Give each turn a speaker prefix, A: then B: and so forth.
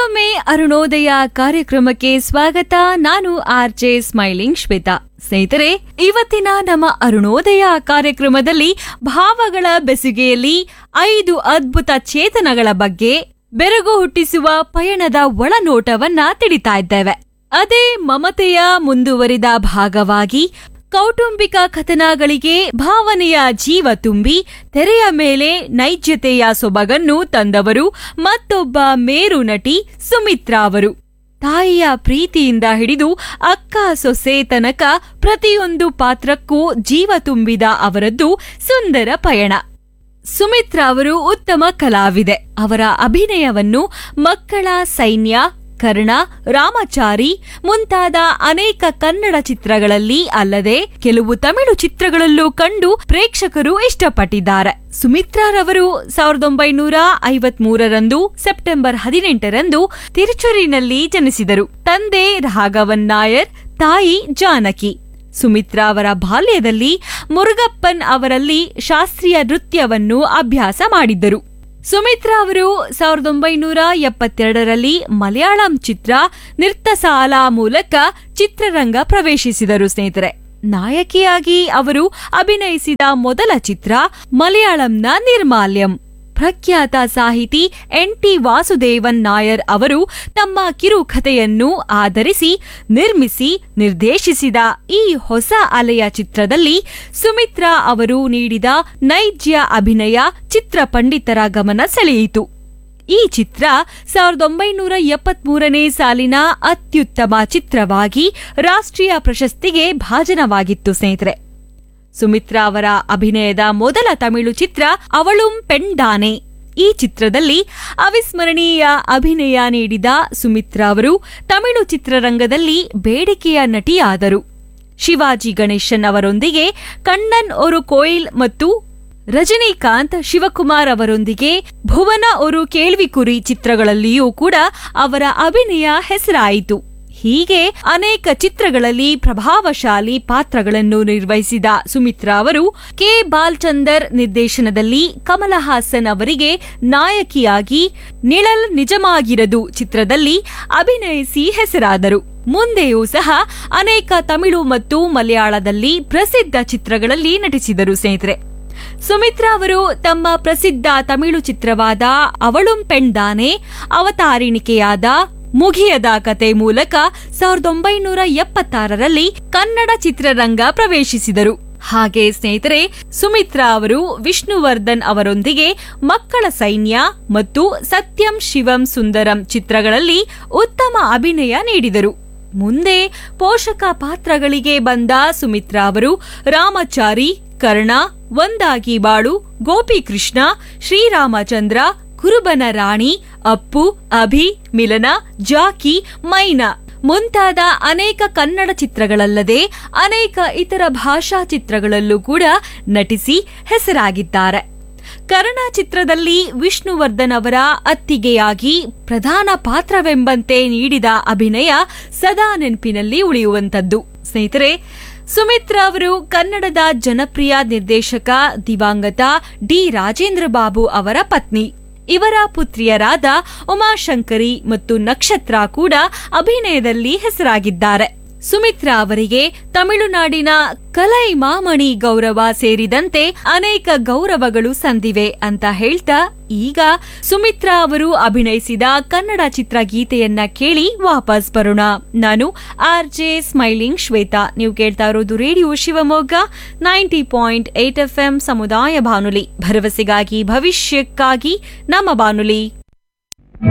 A: ಮತ್ತೊಮ್ಮೆ ಅರುಣೋದಯ ಕಾರ್ಯಕ್ರಮಕ್ಕೆ ಸ್ವಾಗತ ನಾನು ಆರ್ ಜೆ ಸ್ಮೈಲಿಂಗ್ ಶ್ವೇತಾ ಸ್ನೇಹಿತರೆ ಇವತ್ತಿನ ನಮ್ಮ ಅರುಣೋದಯ ಕಾರ್ಯಕ್ರಮದಲ್ಲಿ ಭಾವಗಳ ಬೆಸುಗೆಯಲ್ಲಿ ಐದು ಅದ್ಭುತ ಚೇತನಗಳ ಬಗ್ಗೆ ಬೆರಗು ಹುಟ್ಟಿಸುವ ಪಯಣದ ಒಳನೋಟವನ್ನ ತಿಳಿತಾ ಇದ್ದೇವೆ ಅದೇ ಮಮತೆಯ ಮುಂದುವರಿದ ಭಾಗವಾಗಿ ಕೌಟುಂಬಿಕ ಕಥನಗಳಿಗೆ ಭಾವನೆಯ ಜೀವ ತುಂಬಿ ತೆರೆಯ ಮೇಲೆ ನೈಜ್ಯತೆಯ ಸೊಬಗನ್ನು ತಂದವರು ಮತ್ತೊಬ್ಬ ಮೇರು ನಟಿ ಸುಮಿತ್ರಾ ಅವರು ತಾಯಿಯ ಪ್ರೀತಿಯಿಂದ ಹಿಡಿದು ಅಕ್ಕ ಸೊಸೆ ತನಕ ಪ್ರತಿಯೊಂದು ಪಾತ್ರಕ್ಕೂ ಜೀವ ತುಂಬಿದ ಅವರದ್ದು ಸುಂದರ ಪಯಣ ಸುಮಿತ್ರಾ ಅವರು ಉತ್ತಮ ಕಲಾವಿದೆ ಅವರ ಅಭಿನಯವನ್ನು ಮಕ್ಕಳ ಸೈನ್ಯ ಕರ್ಣ ರಾಮಚಾರಿ ಮುಂತಾದ ಅನೇಕ ಕನ್ನಡ ಚಿತ್ರಗಳಲ್ಲಿ ಅಲ್ಲದೆ ಕೆಲವು ತಮಿಳು ಚಿತ್ರಗಳಲ್ಲೂ ಕಂಡು ಪ್ರೇಕ್ಷಕರು ಇಷ್ಟಪಟ್ಟಿದ್ದಾರೆ ಸುಮಿತ್ರಾರವರು ಸಾವಿರದ ಒಂಬೈನೂರ ಐವತ್ಮೂರರಂದು ಸೆಪ್ಟೆಂಬರ್ ಹದಿನೆಂಟರಂದು ತಿರುಚೂರಿನಲ್ಲಿ ಜನಿಸಿದರು ತಂದೆ ರಾಘವನ್ ನಾಯರ್ ತಾಯಿ ಜಾನಕಿ ಸುಮಿತ್ರಾ ಅವರ ಬಾಲ್ಯದಲ್ಲಿ ಮುರುಗಪ್ಪನ್ ಅವರಲ್ಲಿ ಶಾಸ್ತ್ರೀಯ ನೃತ್ಯವನ್ನು ಅಭ್ಯಾಸ ಮಾಡಿದ್ದರು ಸುಮಿತ್ರಾ ಅವರು ಸಾವಿರದ ಒಂಬೈನೂರ ಎಪ್ಪತ್ತೆರಡರಲ್ಲಿ ಮಲಯಾಳಂ ಚಿತ್ರ ನಿರ್ತಸಾಲ ಮೂಲಕ ಚಿತ್ರರಂಗ ಪ್ರವೇಶಿಸಿದರು ಸ್ನೇಹಿತರೆ ನಾಯಕಿಯಾಗಿ ಅವರು ಅಭಿನಯಿಸಿದ ಮೊದಲ ಚಿತ್ರ ಮಲಯಾಳಂನ ನಿರ್ಮಾಲ್ಯಂ ಪ್ರಖ್ಯಾತ ಸಾಹಿತಿ ಎನ್ ಟಿ ವಾಸುದೇವನ್ ನಾಯರ್ ಅವರು ತಮ್ಮ ಕಿರುಕಥೆಯನ್ನು ಆಧರಿಸಿ ನಿರ್ಮಿಸಿ ನಿರ್ದೇಶಿಸಿದ ಈ ಹೊಸ ಅಲೆಯ ಚಿತ್ರದಲ್ಲಿ ಸುಮಿತ್ರಾ ಅವರು ನೀಡಿದ ನೈಜ್ಯ ಅಭಿನಯ ಚಿತ್ರ ಪಂಡಿತರ ಗಮನ ಸೆಳೆಯಿತು ಈ ಚಿತ್ರ ಸಾವಿರದ ಒಂಬೈನೂರ ಎಪ್ಪತ್ಮೂರನೇ ಸಾಲಿನ ಅತ್ಯುತ್ತಮ ಚಿತ್ರವಾಗಿ ರಾಷ್ಟ್ರೀಯ ಪ್ರಶಸ್ತಿಗೆ ಭಾಜನವಾಗಿತ್ತು ಸ್ನೇಹಿತರೆ ಸುಮಿತ್ರಾ ಅವರ ಅಭಿನಯದ ಮೊದಲ ತಮಿಳು ಚಿತ್ರ ಅವಳುಂ ಪೆಂಡಾನೆ ಈ ಚಿತ್ರದಲ್ಲಿ ಅವಿಸ್ಮರಣೀಯ ಅಭಿನಯ ನೀಡಿದ ಸುಮಿತ್ರಾ ಅವರು ತಮಿಳು ಚಿತ್ರರಂಗದಲ್ಲಿ ಬೇಡಿಕೆಯ ನಟಿಯಾದರು ಶಿವಾಜಿ ಗಣೇಶನ್ ಅವರೊಂದಿಗೆ ಕಣ್ಣನ್ ಒರು ಕೋಯಿಲ್ ಮತ್ತು ರಜನಿಕಾಂತ್ ಶಿವಕುಮಾರ್ ಅವರೊಂದಿಗೆ ಭುವನ ಒರು ಕೇಳ್ವಿಕುರಿ ಚಿತ್ರಗಳಲ್ಲಿಯೂ ಕೂಡ ಅವರ ಅಭಿನಯ ಹೆಸರಾಯಿತು ಹೀಗೆ ಅನೇಕ ಚಿತ್ರಗಳಲ್ಲಿ ಪ್ರಭಾವಶಾಲಿ ಪಾತ್ರಗಳನ್ನು ನಿರ್ವಹಿಸಿದ ಸುಮಿತ್ರಾ ಅವರು ಕೆ ಬಾಲ್ಚಂದರ್ ನಿರ್ದೇಶನದಲ್ಲಿ ಕಮಲ ಹಾಸನ್ ಅವರಿಗೆ ನಾಯಕಿಯಾಗಿ ನಿಳಲ್ ನಿಜಮಾಗಿರದು ಚಿತ್ರದಲ್ಲಿ ಅಭಿನಯಿಸಿ ಹೆಸರಾದರು ಮುಂದೆಯೂ ಸಹ ಅನೇಕ ತಮಿಳು ಮತ್ತು ಮಲಯಾಳದಲ್ಲಿ ಪ್ರಸಿದ್ಧ ಚಿತ್ರಗಳಲ್ಲಿ ನಟಿಸಿದರು ಸ್ನೇಹಿತರೆ ಸುಮಿತ್ರಾ ಅವರು ತಮ್ಮ ಪ್ರಸಿದ್ಧ ತಮಿಳು ಚಿತ್ರವಾದ ಅವಳುಂ ಪೆಣ್ದಾನೆ ಅವತಾರಿಣಿಕೆಯಾದ ಮುಗಿಯದ ಕತೆ ಮೂಲಕ ಸಾವಿರದ ಒಂಬೈನೂರ ಎಪ್ಪತ್ತಾರರಲ್ಲಿ ಕನ್ನಡ ಚಿತ್ರರಂಗ ಪ್ರವೇಶಿಸಿದರು ಹಾಗೆ ಸ್ನೇಹಿತರೆ ಸುಮಿತ್ರಾ ಅವರು ವಿಷ್ಣುವರ್ಧನ್ ಅವರೊಂದಿಗೆ ಮಕ್ಕಳ ಸೈನ್ಯ ಮತ್ತು ಸತ್ಯಂ ಶಿವಂ ಸುಂದರಂ ಚಿತ್ರಗಳಲ್ಲಿ ಉತ್ತಮ ಅಭಿನಯ ನೀಡಿದರು ಮುಂದೆ ಪೋಷಕ ಪಾತ್ರಗಳಿಗೆ ಬಂದ ಸುಮಿತ್ರಾ ಅವರು ರಾಮಚಾರಿ ಕರ್ಣ ಒಂದಾಗಿ ಬಾಳು ಗೋಪಿಕೃಷ್ಣ ಶ್ರೀರಾಮಚಂದ್ರ ಕುರುಬನ ರಾಣಿ ಅಪ್ಪು ಅಭಿ ಮಿಲನ ಜಾಕಿ ಮೈನಾ ಮುಂತಾದ ಅನೇಕ ಕನ್ನಡ ಚಿತ್ರಗಳಲ್ಲದೆ ಅನೇಕ ಇತರ ಭಾಷಾ ಚಿತ್ರಗಳಲ್ಲೂ ಕೂಡ ನಟಿಸಿ ಹೆಸರಾಗಿದ್ದಾರೆ ಕರ್ಣ ಚಿತ್ರದಲ್ಲಿ ವಿಷ್ಣುವರ್ಧನ್ ಅವರ ಅತ್ತಿಗೆಯಾಗಿ ಪ್ರಧಾನ ಪಾತ್ರವೆಂಬಂತೆ ನೀಡಿದ ಅಭಿನಯ ಸದಾ ನೆನಪಿನಲ್ಲಿ ಉಳಿಯುವಂತದ್ದು ಸ್ನೇಹಿತರೆ ಸುಮಿತ್ರಾ ಅವರು ಕನ್ನಡದ ಜನಪ್ರಿಯ ನಿರ್ದೇಶಕ ದಿವಂಗತ ಡಿ ರಾಜೇಂದ್ರ ಬಾಬು ಅವರ ಪತ್ನಿ ಇವರ ಪುತ್ರಿಯರಾದ ಉಮಾಶಂಕರಿ ಮತ್ತು ನಕ್ಷತ್ರ ಕೂಡ ಅಭಿನಯದಲ್ಲಿ ಹೆಸರಾಗಿದ್ದಾರೆ ಸುಮಿತ್ರಾ ಅವರಿಗೆ ತಮಿಳುನಾಡಿನ ಕಲೈ ಮಾಮಣಿ ಗೌರವ ಸೇರಿದಂತೆ ಅನೇಕ ಗೌರವಗಳು ಸಂದಿವೆ ಅಂತ ಹೇಳ್ತಾ ಈಗ ಸುಮಿತ್ರಾ ಅವರು ಅಭಿನಯಿಸಿದ ಕನ್ನಡ ಚಿತ್ರಗೀತೆಯನ್ನ ಕೇಳಿ ವಾಪಸ್ ಬರೋಣ ನಾನು ಆರ್ ಜೆ ಸ್ಮೈಲಿಂಗ್ ಶ್ವೇತಾ ನೀವು ಕೇಳ್ತಾ ಇರೋದು radio Shivamogga ninety point eight F ಸಮುದಾಯ ಬಾನುಲಿ ಭರವಸೆಗಾಗಿ ಭವಿಷ್ಯಕ್ಕಾಗಿ ನಮ್ಮ ಬಾನುಲಿ